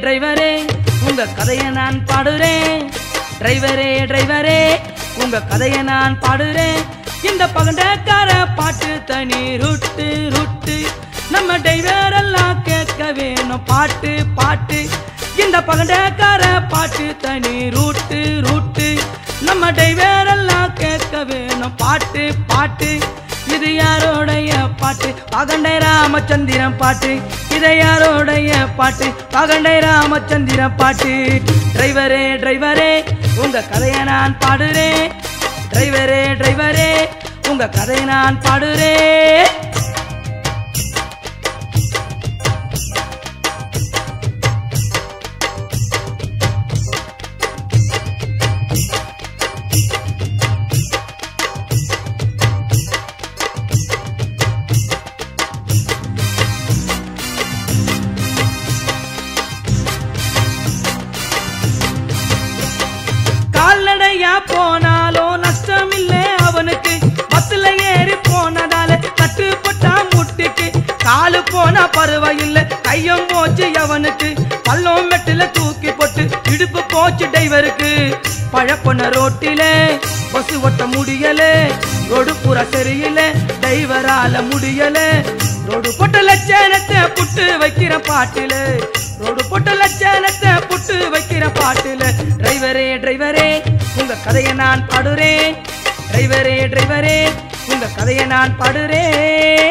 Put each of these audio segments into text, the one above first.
டிரைவரே உங்க கதையை நான் பாடுறேன் டிரைவரே டிரைவரே உங்க கதையை நான் பாடுறேன் இந்த பகண்டக்கார பாட்டு தனி ரூட்டு ரூட்டு நம்ம டிரைவர் எல்லாம் கேட்க வேணும் பாட்டு பாட்டு இந்த பகண்டக்கார பாட்டு தனி ரூட்டு ரூட்டு நம்ம டிரைவர் எல்லாம் கேட்க வேணும் பாட்டு பாட்டு இது யாரோடைய பாட்டு பகண்டை ராமச்சந்திரன் பாட்டு இது யாரோடைய பாட்டு பகண்டை ராமச்சந்திரன் பாட்டு டிரைவரே டிரைவரே உங்க கதையை நான் பாடுறேன் டிரைவரே டிரைவரே உங்க கதையை நான் பாடுறேன் கால்நடையா போனாலும் நஷ்டம் இல்லை அவனுக்கு பஸ்ல ஏறி போனதால கட்டுப்பட்டா முட்டிக்கு காலு போனா பரவாயில்லை கையும் போச்சு அவனுக்கு பள்ளம் மெட்டில தூக்கி போட்டு இடுப்பு போச்சு டிரைவருக்கு பழப்பொன ரோட்டில பஸ் ஓட்ட முடியல ரோடு பூரா சரியில்ல டிரைவரால முடியல ரோடு போட்ட லட்சணத்தை புட்டு வைக்கிற பாட்டில ரோடு போட்ட லட்சணத்தை புட்டு வைக்கிற பாட்டில டிரைவரே டிரைவரே உங்க கதையை நான் பாடுறேன் டிரைவரே டிரைவரே உங்க கதையை நான் பாடுறேன்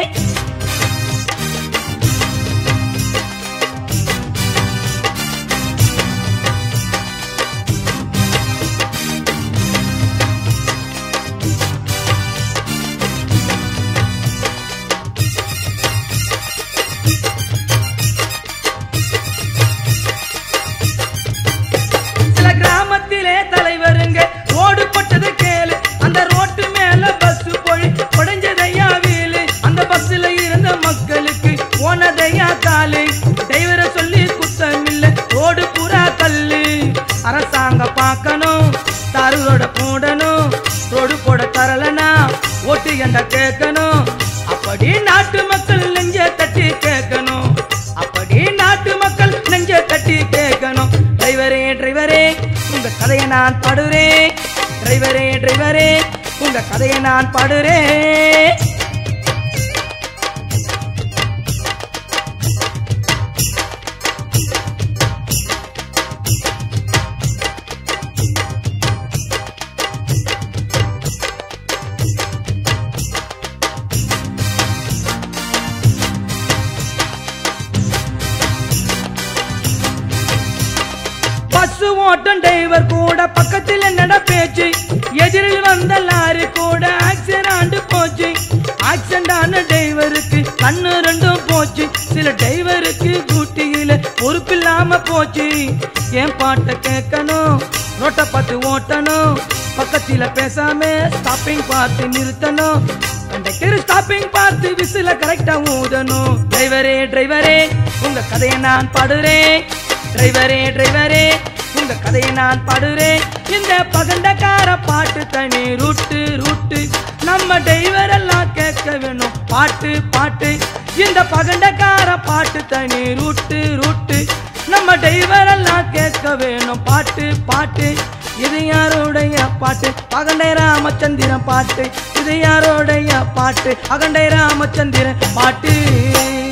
சில கிராமத்திலே தலைவருங்க ரோடு போட்டது கேளு அந்த ரோட்டு மேல பஸ் போய் உடைஞ்சதையா வீலு அந்த பஸ்ல இருந்த மக்களுக்கு போனதையா காலு டிரைவரை சொல்லி குத்தம் இல்ல ரோடு பூரா கல்லு அரசாங்க பார்க்கணும் தாரு ரோட போடணும் ரோடு போட தரலனா ஓட்டு என்ற கேட்கணும் அப்படி நாட்டு மக்கள் நெஞ்ச தட்டி கேட்கணும் அப்படி நாட்டு மக்கள் நெஞ்ச தட்டி கேட்கணும் டிரைவரே டிரைவரே உங்க கதையை நான் பாடுறேன் டிரைவரே டிரைவரே உங்க கதையை நான் பாடுறேன் பஸ் ஓட்டம் டிரைவர் கூட பக்கத்தில் என்னடா பேச்சு எதிரில் வந்த லாரி கூட ஆக்சிடென்ட் போச்சு ஆக்சிடென்ட் ஆன டிரைவருக்கு கண்ணு ரெண்டும் போச்சு சில டிரைவருக்கு கூட்டியில பொறுப்பில்லாம போச்சு என் பாட்டை கேட்கணும் ரோட்டை பார்த்து ஓட்டணும் பக்கத்துல பேசாம ஸ்டாப்பிங் பார்த்து நிறுத்தணும் கண்டக்டர் ஸ்டாப்பிங் பார்த்து விசில கரெக்டா ஊதணும் டிரைவரே டிரைவரே உங்க கதையை நான் பாடுறேன் டிரைவரே டிரைவரே உங்க கதையை நான் பாடுறேன் இந்த பகண்டக்கார பாட்டு தனி ரூட்டு ரூட்டு நம்ம டிரைவர் எல்லாம் கேட்க வேணும் பாட்டு பாட்டு இந்த பகண்டக்கார பாட்டு தனி ரூட்டு ரூட்டு நம்ம டிரைவர் எல்லாம் கேட்க வேணும் பாட்டு பாட்டு இது யாரோடைய பாட்டு அகண்டை ராமச்சந்திரன் பாட்டு இது யாரோடைய பாட்டு அகண்டை ராமச்சந்திரன் பாட்டு